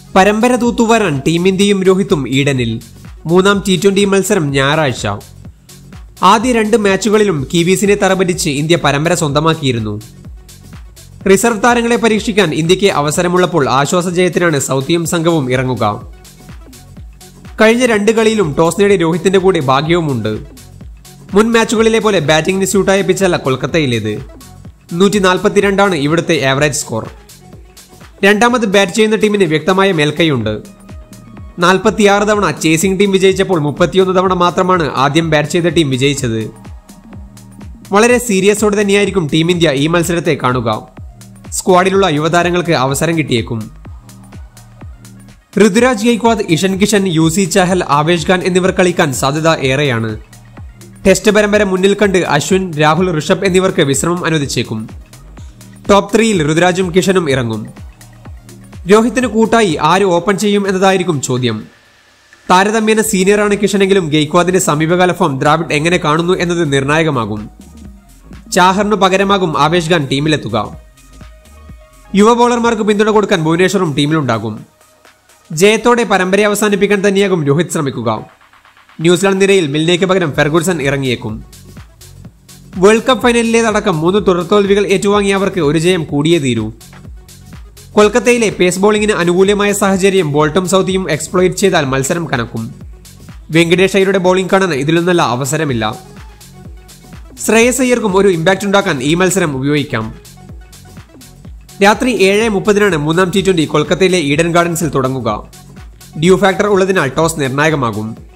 പരമ്പര തൂത്തുവരാൻ ടീം ഇന്ത്യയും രോഹിത്തും ഈഡനിൽ മൂന്നാം ടി ട്വന്റി മത്സരം ഞായറാഴ്ച ആദ്യ രണ്ട് മാച്ചുകളിലും കിവീസിനെ തറപറ്റിച്ച് ഇന്ത്യ പരമ്പര സ്വന്തമാക്കിയിരുന്നു റിസർവ് താരങ്ങളെ പരീക്ഷിക്കാൻ ഇന്ത്യക്ക് അവസരമുള്ളപ്പോൾ ആശ്വാസജയത്തിനാണ് സൗത്തിയും സംഘവും ഇറങ്ങുക കഴിഞ്ഞ രണ്ട് കളിയിലും ടോസ് നേടി രോഹിത്തിന്റെ കൂടെ ഭാഗ്യവുമുണ്ട് മുൻ മാച്ചുകളിലെ പോലെ ബാറ്റിംഗിന് സ്യൂട്ടായ പിച്ചല്ല കൊൽക്കത്തയിലേത് നൂറ്റി നാൽപ്പത്തിരണ്ടാണ് ഇവിടുത്തെ ആവറേജ് സ്കോർ രണ്ടാമത് ബാറ്റ് ചെയ്യുന്ന ടീമിന് വ്യക്തമായ മേൽക്കൈയുണ്ട് നാൽപ്പത്തിയാറ് തവണ ചേസിംഗ് ടീം വിജയിച്ചപ്പോൾ മുപ്പത്തിയൊന്ന് തവണ മാത്രമാണ് ആദ്യം ബാറ്റ് ചെയ്ത ടീം വിജയിച്ചത് വളരെ സീരിയസോടെ തന്നെയായിരിക്കും ടീം ഇന്ത്യ ഈ മത്സരത്തെ കാണുക സ്ക്വാഡിലുള്ള യുവതാരങ്ങൾക്ക് അവസരം കിട്ടിയേക്കും ഋതുരാജ് ഗെയ്ക്വാദ് ഇഷൻ കിഷൻ യു സി ചഹൽ ആവേശ് ഖാൻ എന്നിവർ കളിക്കാൻ സാധ്യത ഏറെയാണ് ടെസ്റ്റ് പരമ്പര മുന്നിൽ കണ്ട് അശ്വിൻ രാഹുൽ ഋഷഭ് എന്നിവർക്ക് വിശ്രമം അനുവദിച്ചേക്കും ടോപ്പ് ത്രീയിൽ ഋതുരാജും കിഷനും ഇറങ്ങും രോഹിത്തിന് കൂട്ടായി ആര് ഓപ്പൺ ചെയ്യും എന്നതായിരിക്കും ചോദ്യം താരതമ്യേന സീനിയറാണ് കിഷനെങ്കിലും ഗെയ്ക്വാദിന്റെ സമീപകാല ഫോം ദ്രാവിഡ് എങ്ങനെ കാണുന്നു എന്നത് നിർണായകമാകും ചാഹറിനു പകരമാകും ആവേശ് ഖാൻ ടീമിലെത്തുക യുവ ബോളർമാർക്ക് പിന്തുണ കൊടുക്കാൻ ഭുവനേശ്വറും ടീമിലുണ്ടാകും ജയത്തോടെ പരമ്പര അവസാനിപ്പിക്കാൻ തന്നെയാകും രോഹിത് ശ്രമിക്കുക ന്യൂസിലാൻഡ് നിരയിൽ മിൽനയ്ക്ക് പകരം ഫെർഗുസൺ ഇറങ്ങിയേക്കും വേൾഡ് കപ്പ് ഫൈനലിലേതടക്കം മൂന്ന് തുടർത്തോൽവികൾ ഏറ്റുവാങ്ങിയ അവർക്ക് ഒരു ജയം കൂടിയേ തീരൂ കൊൽക്കത്തയിലെ പേസ് ബോളിംഗിന് അനുകൂലമായ സാഹചര്യം ബോൾട്ടും സൗത്തിയും എക്സ്പ്ലോയിറ്റ് ചെയ്താൽ മത്സരം കനക്കും വെങ്കടേഷ് അയ്യരുടെ ബോളിംഗ് കാണാൻ ഇതിലൊന്നല്ല അവസരമില്ല ശ്രേയസ് അയ്യർക്കും ഒരു ഇമ്പാക്റ്റ് ഉണ്ടാക്കാൻ ഈ മത്സരം ഉപയോഗിക്കാം രാത്രി ഏഴ് മുപ്പതിനാണ് മൂന്നാം ടി ട്വന്റി കൊൽക്കത്തയിലെ ഈഡൻ ഗാർഡൻസിൽ തുടങ്ങുക ഡ്യൂ ഫാക്ടർ ഉള്ളതിനാൽ ടോസ് നിർണായകമാകും